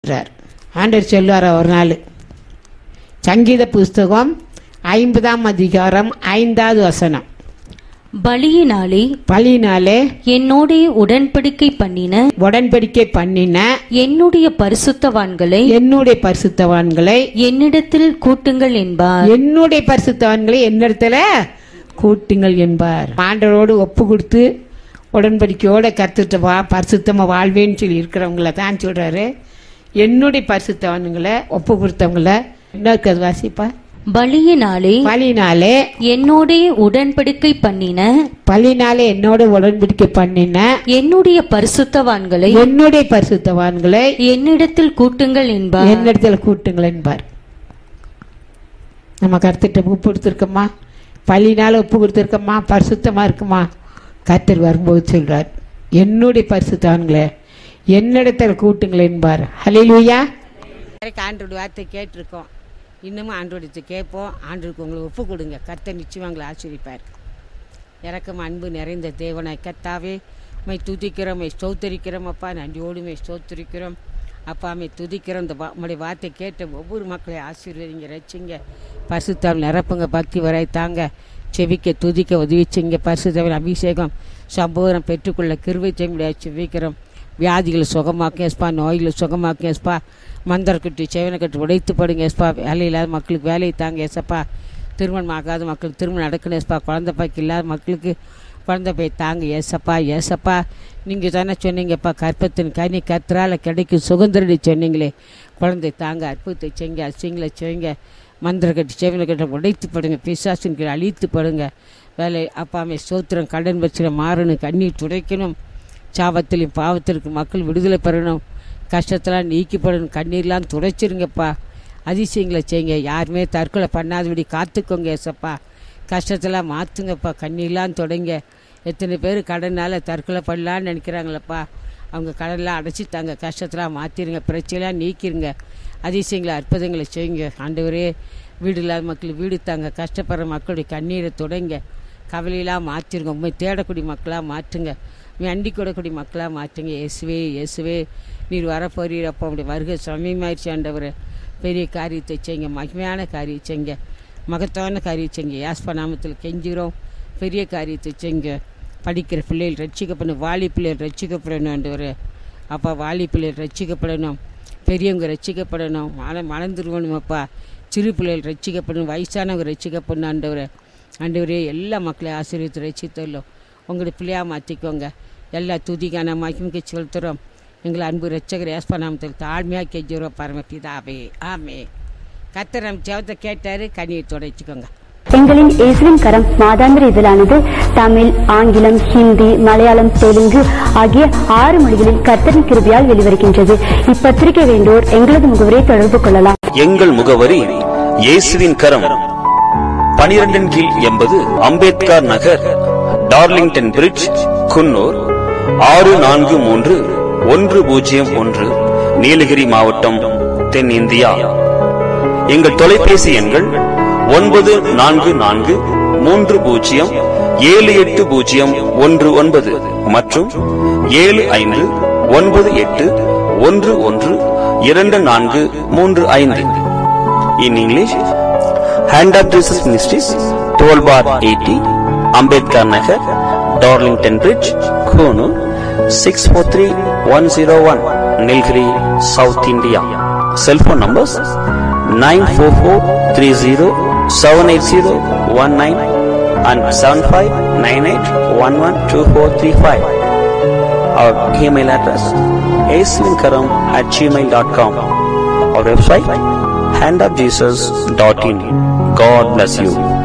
விட்டுறார் ஆண்டவர் சொல்லுவார் ஒரு நாள் சங்கீத புஸ்தகம் ஐம்பதாம் அதிகாரம் ஐந்தாவது வசனம் பலியினாலே பழியினாலே என்னோடே உடன்படிக்கை பண்ணின உடன்படிக்கை பண்ணின என்னுடைய பரிசுத்தவான்களை என்னுடைய பரிசுத்தவான்களை என்னிடத்தில் கூட்டுங்கள் என்பார் என்னுடைய பரிசுத்தவான்களை என்னிடத்துல கூட்டுங்கள் என்பார் ஆண்டவரோடு ஒப்பு கொடுத்து உடன்படிக்கையோட கத்துட்டு வா பரிசுத்தமா வாழ்வேன்னு சொல்லி இருக்கிறவங்கள தான் சொல்றாரு என்னுடைய பரிசுத்தவான்களை ஒப்பு கொடுத்தவங்கள என்ன இருக்கிறது வாசிப்பா பலியினாலே பழியினாலே என்னோடே உடன்படிக்கை பண்ணின பழியினாலே என்னோட உடன்படிக்கை பண்ணின என்னுடைய பரிசுத்தவான்களை என்னுடைய பரிசுத்தவான்களை என்னிடத்தில் கூட்டுங்கள் என்பார் என்னிடத்துல கூட்டுங்கள் என்பார் நம்ம கருத்துட்ட உப்பு கொடுத்துருக்கோமா பள்ளினால உப்பு கொடுத்துருக்கோமா பரிசுத்தமா இருக்குமா கர்த்தர் வரும்போது சொல்றார் என்னுடைய பரிசுத்தவான்களே என்னிடத்துல கூட்டுங்கள் என்பார் ஹலிலுயா ஆண்டோட வார்த்தை கேட்டிருக்கோம் இன்னமும் ஆண்டோடத்தை கேட்போம் ஆண்டோருக்கு உங்களுக்கு ஒப்பு கொடுங்க கர்த்தர் நிச்சயம் உங்களை ஆச்சரிப்பார் இறக்கம் அன்பு நிறைந்த தேவனாய் கத்தாவே மை துதிக்கிறோம் மை ஸ்தோத்தரிக்கிறோம் அப்பா நன்றியோடு மை ஸ்தோத்தரிக்கிறோம் அப்பா மை துதிக்கிறோம் இந்த வா- உம்முடைய வார்த்தை கேட்ட ஒவ்வொரு மக்களையும் ஆசீர்வதிங்க ரசிங்க பரிசுத்தால் நிரப்புங்க பக்தி வரை தாங்க செவிக்க துதிக்க உதவிச்சிங்க பரிசுத்தவன் அபிஷேகம் சம்பூரம் பெற்றுக்கொள்ள கிருவை செய்ய செவிக்கிறோம் வியாதிகளை சுகமாக்கும் எஸ்பா நோய்களை சுகமாக்கும் எஸ்பா மந்தரக்கட்டு செவனக்கட்டு உடைத்து படுங்க எஸ்பா வேலை இல்லாத மக்களுக்கு வேலையை தாங்க எஸ்ப்பா திருமணம் ஆகாத மக்களுக்கு திருமணம் நடக்கணும் எஸ்பா குழந்தை பாய்க்கு இல்லாத மக்களுக்கு குழந்தை போய் தாங்க ஏசப்பா ஏசப்பா நீங்கள் தானே சொன்னீங்கப்பா கற்பத்தின் கனி கத்திரால கிடைக்கும் சுதந்திரடி சொன்னீங்களே குழந்தை தாங்க அற்புதத்தை செய்யுங்க அசிங்களை செய்யுங்க மந்திர கட்டி செவில கட்ட உடைத்து படுங்க பிசாசின் கீழ் அழித்து படுங்க வேலை அப்பாமே சோத்திரம் கடன் பிரச்சனை மாறணும் கண்ணீர் துடைக்கணும் சாபத்திலையும் பாவத்திற்கு மக்கள் விடுதலை பெறணும் கஷ்டத்தெல்லாம் நீக்கிப்படணும் கண்ணீர்லாம் துடைச்சிருங்கப்பா அதிசயங்களை செய்யுங்க யாருமே தற்கொலை பண்ணாதபடி காத்துக்கோங்க ஏசப்பா கஷ்டத்தெல்லாம் மாற்றுங்கப்பா கண்ணீர்லாம் தொடங்க எத்தனை பேர் கடனால் தற்கொலை பண்ணலான்னு நினைக்கிறாங்களப்பா அவங்க கடன்லாம் அடைச்சித்தாங்க கஷ்டத்தெல்லாம் மாற்றிருங்க பிரச்சனைலாம் நீக்கிருங்க அதிசயங்களை அற்புதங்களை செய்யுங்க ஆண்டவரே வீடு இல்லாத மக்கள் வீடு தாங்க கஷ்டப்படுற மக்களுடைய கண்ணீரை தொடங்க கவலையெல்லாம் மாற்றிருங்க உண்மை தேடக்கூடிய மக்களாக மாற்றுங்க உண்மை அண்டி கூடக்கூடிய மக்களாக மாற்றுங்க இயேசுவே இயேசுவே நீர் வரப்போறீர் அப்போ அப்படி வருகை சமயமாயிருச்சு ஆண்டவரே பெரிய காரியத்தை செய்யுங்க மகிமையான காரியம் செய்யுங்க மகத்தான காரியம் செய்யுங்க யாஸ்பா நாமத்தில் கெஞ்சுகிறோம் பெரிய காரியத்தை செய்யுங்க படிக்கிற பிள்ளைகள் ரட்சிக்கப்படணும் வாலி பிள்ளைகள் ரட்சிக்கப்படணும் ஆண்டவரே அப்பா வாலி பிள்ளைகள் ரட்சிக்கப்படணும் பெரியவங்க ரட்சிக்கப்படணும் மன மணந்துருவணும் அப்பா சிறு பிள்ளைகள் ரட்சிக்கப்படணும் வயசானவங்க ரட்சிக்கப்படணும் ஆண்டவரே ஆண்டவரே எல்லா மக்களையும் ஆசீர்வதித்து ரட்சித்தரலும் உங்களுடைய பிள்ளையாக மாற்றிக்கோங்க எல்லா துதிக்கான மகிமைக்கு செலுத்துகிறோம் எங்களை அன்பு ரட்சகர் ஏஸ்பா நாமத்தில் தாழ்மையாக கெஞ்சுறோம் பரமபிதாவே ஆமே கத்தர் நம்ம ஜெபத்தை கேட்டாரு கண்ணீர் துடைச்சிக்கோங்க எங்களின் இயேசுவின் கரம் மாதாந்திர இதழானது தமிழ் ஆங்கிலம் ஹிந்தி மலையாளம் தெலுங்கு ஆகிய ஆறு மொழிகளில் கர்த்தரின் கிருபையால் வெளிவருகின்றது இப்பத்திரிகை வேண்டோர் எங்களது முகவரை தொடர்பு கொள்ளலாம் எங்கள் முகவரி இயேசுவின் கரம் பனிரெண்டின் கீழ் எண்பது அம்பேத்கர் நகர் டார்லிங்டன் பிரிட்ஜ் குன்னூர் ஆறு நான்கு மூன்று ஒன்று பூஜ்ஜியம் ஒன்று நீலகிரி மாவட்டம் தென்னிந்தியா எங்கள் தொலைபேசி எண்கள் ஒன்பது நான்கு நான்கு மூன்று பூஜ்ஜியம் ஏழு எட்டு பூஜ்ஜியம் ஒன்று ஒன்பது மற்றும் ஏழு ஐந்து ஒன்பது எட்டு ஒன்று ஒன்று இரண்டு நான்கு மூன்று ஐந்து in English hand of Jesus ministries twelve bar eighty Ambedkar Nagar Darlington bridge Coonoor six four three one zero one Nilgiri south India cellphone numbers nine four four three zero seven eight zero one nine and seven five nine eight one one two four three five our email address aswinkaram at gmail.com our website handofjesus.in god bless you